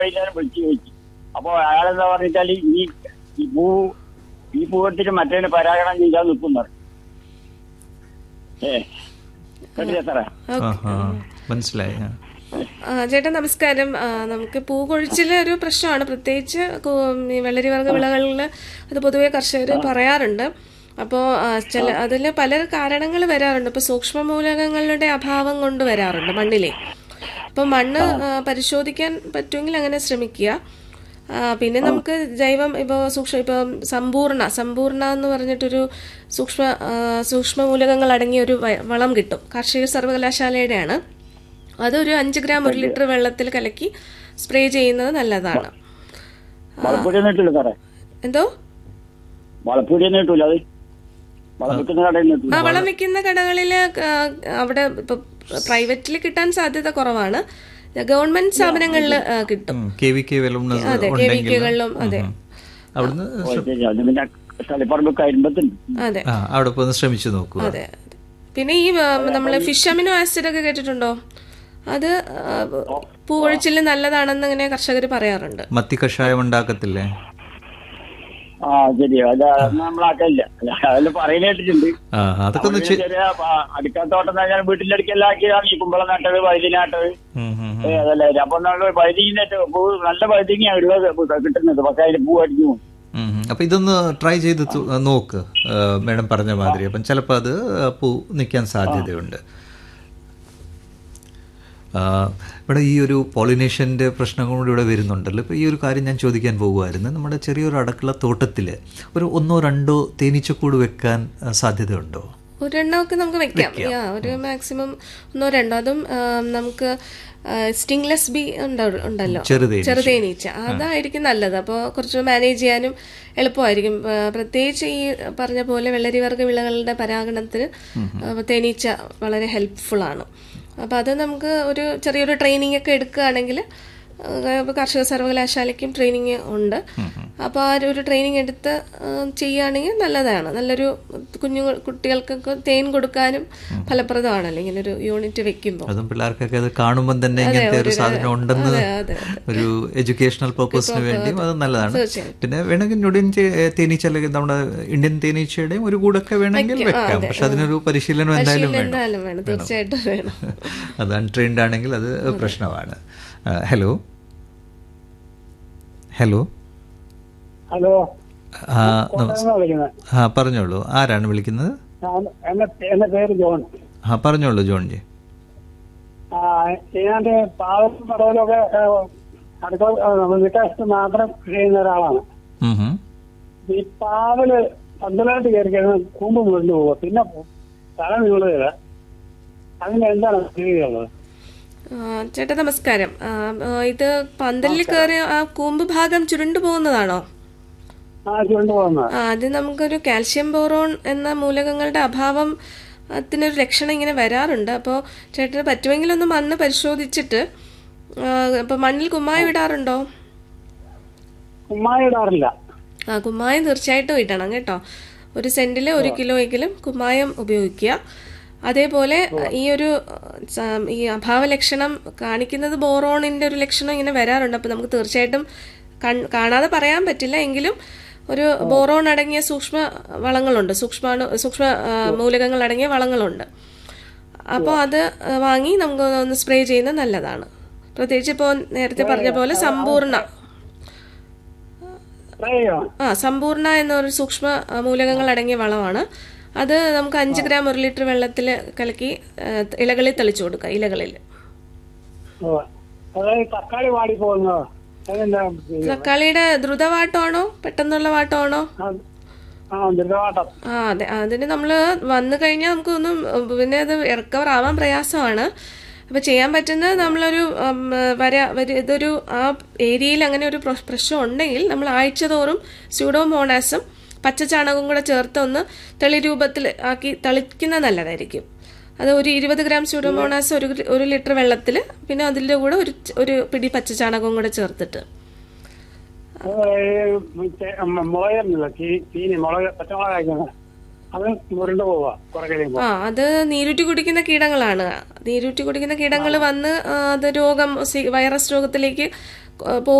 എല്ലാവരും വിളിച്ചു ചോദിച്ചു അപ്പൊ അയാളെന്താ പറഞ്ഞാല് ഈ ഈ പൂ ഈ പൂ എടുത്തിട്ട് മറ്റേ പരാഗണം ചെയ്താൽ നിൽക്കുന്ന ഏ കേട്ടില്ല സാറേ ആഹാ. മനസ്സിലായി ആ. ആ, ചേട്ടാ നമസ്കാരം ആ, നമുക്ക് പൂ കൊഴിച്ചിലെ ഒരു പ്രശ്നമാണ് പ്രത്യേകിച്ച് കു- ഈ വെള്ളരിവർഗ വിളകളിൽ അത് പൊതുവെ കർഷകർ പറയാറുണ്ട് അപ്പോൾ ചില അതിൽ പല കാരണങ്ങൾ വരാറുണ്ട് ഇപ്പോൾ സൂക്ഷ്മ മൂലകങ്ങളുടെ അഭാവം കൊണ്ട് വരാറുണ്ട് മണ്ണിലെ അപ്പോൾ മണ്ണ് ആ, പരിശോധിക്കാൻ പറ്റുമെങ്കിൽ അങ്ങനെ ശ്രമിക്കുക ആ, പിന്നെ നമുക്ക് ജൈവം ഇപ്പോൾ സൂക്ഷ്മ ഇപ്പോൾ സമ്പൂർണ്ണ സമ്പൂർണ്ണ എന്ന് പറഞ്ഞിട്ടൊരു സൂക്ഷ്മ ആ, സൂക്ഷ്മ മൂലകങ്ങൾ അടങ്ങിയ ഒരു വ- വളം കിട്ടും കാർഷിക സർവകലാശാലയുടെയാണ് അതൊരു അഞ്ച് ഗ്രാം ഒരു ലിറ്റർ വെള്ളത്തിൽ കലക്കി സ്പ്രേ ചെയ്യുന്നത് നല്ലതാണ് വളപ്പൊടിയൊന്നും ഇട്ടില്ല സാറേ എന്തോ വളപ്പൊടിയൊന്നും ഇട്ടൂല അത് വളം വെക്കുന്ന കടയിൽ നിന്ന് ആ ഇട്ടൂല വളം വെക്കുന്ന കടകളിൽ അവിടെ ഇപ്പൊ പ്രൈവറ്റിൽ കിട്ടാൻ സാധ്യത കുറവാണ് ഗവൺമെന്റ് സ്ഥാപനങ്ങളിൽ കിട്ടും ഉം. കെ വി കെ വെള്ളം അതെ കെ വി കെകളിലും അതെ അവിടുന്ന് ഓ, ശരി അത് പിന്നെ തളിപ്പറമ്പ് കരിമ്പത്തുണ്ട് അതെ ആ അവിടെ പോയി ഒന്ന് ശ്രമിച്ചു നോക്കുക അതെ അതെ. പിന്നെ ഈ നമ്മൾ ഫിഷ് അമിനോ ആസിഡ് ഒക്കെ കേട്ടിട്ടുണ്ടോ അത് ആ, പൂവൊഴിച്ചിൽ നല്ലതാണെന്ന് ഇങ്ങനെ കർഷകർ പറയാറുണ്ട് മത്തി കഷായം ഉണ്ടാക്കത്തില്ലേ ആ ശരി അത് നമ്മളാക്കില്ല അതെല്ലാം പറയുന്ന കേട്ടിട്ടുണ്ട് ആ അതൊക്കെ ഒന്ന് ചെ- ചെറിയ അടുക്കാത്തോട്ടം ഞാൻ വീട്ടിന്റെ അടുക്കെല്ലാം ആക്കിയതാണ് ഈ കുമ്പളം നട്ടത് വൈദ്യുതി നട്ടത് ഉം, ഉം, ഉം. ഏ, അതല്ല അപ്പൊ നമ്മൾ വൈദ്യുതി പൂ നല്ല വൈദ്യുതിയാണ് ഉള്ളത് കിട്ടുന്നത് പക്ഷെ അതിന് പൂ അടിച്ചു പോകും ഉം, ഉം. അപ്പൊ ഇതൊന്ന് ട്രൈ ചെയ്ത് തു- നോക്ക് ആ, മേഡം പറഞ്ഞ മാതിരി അപ്പം ചിലപ്പോൾ അത് ആ, പൂ നിൽക്കാൻ സാധ്യതയുണ്ട് ആ, ഇവിടെ ഈ ഒരു പോളിനേഷൻ്റെ പ്രശ്നം കൂടി ഇവിടെ വരുന്നുണ്ടല്ലോ ഇപ്പോൾ ഈ ഒരു കാര്യം ഞാൻ ചോദിക്കാൻ പോകുമായിരുന്നു നമ്മുടെ ചെറിയൊരു അടുക്കള തോട്ടത്തിൽ ഒരു ഒന്നോ രണ്ടോ തേനീച്ചക്കൂട് വെക്കാൻ ആ, സാധ്യതയുണ്ടോ ഒരെണ്ണമൊക്കെ നമുക്ക് വെക്കാം യാ ഒരു മാക്സിമം ഒന്നോ രണ്ടോ അതും ആ, നമുക്ക് സ്റ്റിംഗ്ലെസ് ബി ഉണ്ടല്ലോ ചെറുതേനീച്ച. ചെറുതേനീച്ച അതായിരിക്കും നല്ലത് അപ്പോൾ കുറച്ച് മാനേജ് ചെയ്യാനും എളുപ്പമായിരിക്കും ആ, പ്രത്യേകിച്ച് ഈ പറഞ്ഞ പോലെ വെള്ളരിവർഗ വിളകളുടെ പരാഗണത്തിന് ആ, തേനീച്ച വളരെ ഹെൽപ്ഫുൾ ആണ് അപ്പോൾ അത് നമുക്ക് ഒരു ചെറിയൊരു ട്രെയിനിങ് ഒക്കെ എടുക്കുകയാണെങ്കിൽ ഇപ്പോൾ കർഷക സർവകലാശാലയ്ക്കും ട്രെയിനിങ് ഉണ്ട് അപ്പോൾ ആ ഒരു ട്രെയിനിങ് എടുത്ത് ആ, ചെയ്യുകയാണെങ്കിൽ നല്ലതാണ് നല്ലൊരു കുഞ്ഞു കുട്ടികൾക്കൊക്കെ തേൻ കൊടുക്കാനും ഫലപ്രദമാണല്ലോ ഇങ്ങനെ ഒരു യൂണിറ്റ് വെക്കുമ്പോൾ അതും പിള്ളേർക്കൊക്കെ അത് കാണുമ്പോൾ തന്നെ ഇങ്ങനത്തെ ഒരു സാധനം ഉണ്ടെന്ന് അതെ അതെ ഒരു എഡ്യൂക്കേഷണൽ പർപ്പസിന് വേണ്ടിയും അത് നല്ലതാണ് തീർച്ചയായും. പിന്നെ വേണമെങ്കിൽ ഞൊടിയൻ ചെ- തേനീച്ച അല്ലെങ്കിൽ നമ്മുടെ ഇന്ത്യൻ തേനീച്ചയുടെയും ഒരു കൂടൊക്കെ വേണമെങ്കിൽ വെക്കാം പക്ഷെ അതിനൊരു പരിശീലനം എന്തായാലും വേണം എന്തായാലും വേണം തീർച്ചയായിട്ടും വേണം അത് അൺട്രെയിൻഡ് ആണെങ്കിൽ അത് പ്രശ്നമാണ് ആ, ഹലോ ഹലോ ഹലോ ആ നമസ്- വിളിക്കുന്നത് ആ പറഞ്ഞോളൂ ആരാണ് വിളിക്കുന്നത് എന്റെ എന്റെ പേര് ജോൺ ആ പറഞ്ഞോളൂ ജോൺജി ഞാൻ പാവം പടവലൊക്കെ അടുത്ത വീട്ടാശത്ത് മാത്രം ചെയ്യുന്ന ഒരാളാണ് ഉം ഹും. ഈ പാവല് പന്തലായിട്ട് കയറി കഴിഞ്ഞാൽ കൂമ്പ് മുറിഞ്ഞു പോവുക പിന്നെ തല നീളുകയില്ല അതിന് എന്താണ് ചെയ്യുള്ളത് ആ, ചേട്ടാ നമസ്കാരം ആ, ആ, ഇത് പന്തലിൽ കയറി ആ കൂമ്പ് ഭാഗം ചുരുണ്ടു പോകുന്നതാണോ ആ ചുരുണ്ടു പോകുന്നത് ആ, അത് നമുക്കൊരു കാൽഷ്യം ബോറോൺ എന്ന മൂലകങ്ങളുടെ അഭാവം ത്തിനൊരു ലക്ഷണം ഇങ്ങനെ വരാറുണ്ട് അപ്പോൾ ചേട്ടന് പറ്റുമെങ്കിൽ ഒന്ന് മണ്ണ് പരിശോധിച്ചിട്ട് അപ്പോൾ മണ്ണിൽ കുമ്മായം ഇടാറുണ്ടോ ഉമ്മായി ഇടാറില്ല ആ കുമ്മായം തീർച്ചയായിട്ടും ഇടണം കേട്ടോ ഒരു സെന്റിൽ ഒരു കിലോ എങ്കിലും കുമ്മായം ഉപയോഗിക്കുക അതേപോലെ ഈ ഒരു സ- ഈ അഭാവ ലക്ഷണം കാണിക്കുന്നത് ബോറോണിന്റെ ഒരു ലക്ഷണം ഇങ്ങനെ വരാറുണ്ട് അപ്പോൾ നമുക്ക് തീർച്ചയായിട്ടും കൺ- കാണാതെ പറയാൻ പറ്റില്ല എങ്കിലും ഒരു ബോറോൺ അടങ്ങിയ സൂക്ഷ്മ വളങ്ങളുണ്ട് സൂക്ഷ്മാണു സൂക്ഷ്മ ആ, മൂലകങ്ങൾ അടങ്ങിയ വളങ്ങളുണ്ട് അപ്പോൾ അത് ആ, വാങ്ങി നമുക്ക് ഒന്ന് സ്പ്രേ ചെയ്യുന്നത് നല്ലതാണ് പ്രത്യേകിച്ച് ഇപ്പോൾ നേരത്തെ പറഞ്ഞ പോലെ സമ്പൂർണ്ണ ട്രൈ ചെയ്യണം ആ സമ്പൂർണ്ണ എന്നൊരു സൂക്ഷ്മ ആ, മൂലകങ്ങൾ അടങ്ങിയ വളമാണ് അത് നമുക്ക് അഞ്ച് ഗ്രാം ഒരു ലിറ്റർ വെള്ളത്തിൽ കലക്കി ആ, ഇലകളിൽ തെളിച്ചു കൊടുക്കുക ഇലകളിൽ ഓ. അതായത് തക്കാളി വാടി പോകുന്നത് അതെന്താ ചെയ്യുക? തക്കാളിയുടെ ദ്രുതവാട്ടമാണോ പെട്ടെന്നുള്ള വാട്ടമാണോ ആ, ആ ദൃഢവാട്ടം ആ അതെ അതിന് നമ്മൾ വന്നു കഴിഞ്ഞാൽ നമുക്കൊന്നും ഉം, പിന്നെ അത് റിക്കവർ ആവാൻ പ്രയാസമാണ് അപ്പോൾ ചെയ്യാൻ പറ്റുന്നത് നമ്മളൊരു ഉം, വര ഒരു- ഇതൊരു ആ ഏരിയയിൽ അങ്ങനെ ഒരു പ്രശ്- പ്രശ്നം ഉണ്ടെങ്കിൽ നമ്മൾ ആഴ്ച തോറും സ്യൂഡോമോണാസും പച്ച ചാണകവും കൂടെ ചേർത്ത് ഒന്ന് തെളി രൂപത്തിൽ ആക്കി തളിക്കുന്നത് നല്ലതായിരിക്കും അത് ഒരു ഇരുപത് ഗ്രാം സ്യൂഡോമോണാസ് ഒരു ഒരു ലിറ്റർ വെള്ളത്തിൽ പിന്നെ അതിൻ്റെ കൂടെ ഒരു ച- ഒരു പിടി പച്ച ചാണകവും കൂടെ ചേർത്തിട്ട് മുളകല്ല ചീനി മുളക് പച്ചമുളക് കഴിക്കുന്നത് അത് മുരണ്ടു പോവാ കുറെ കഴിയുമ്പോ ആ അത് നീരുറ്റി കുടിക്കുന്ന കീടങ്ങളാണ് നീരുറ്റി കുടിക്കുന്ന കീടങ്ങൾ വന്ന് ആ, അത് രോഗം സി- വൈറസ് രോഗത്തിലേക്ക് പോ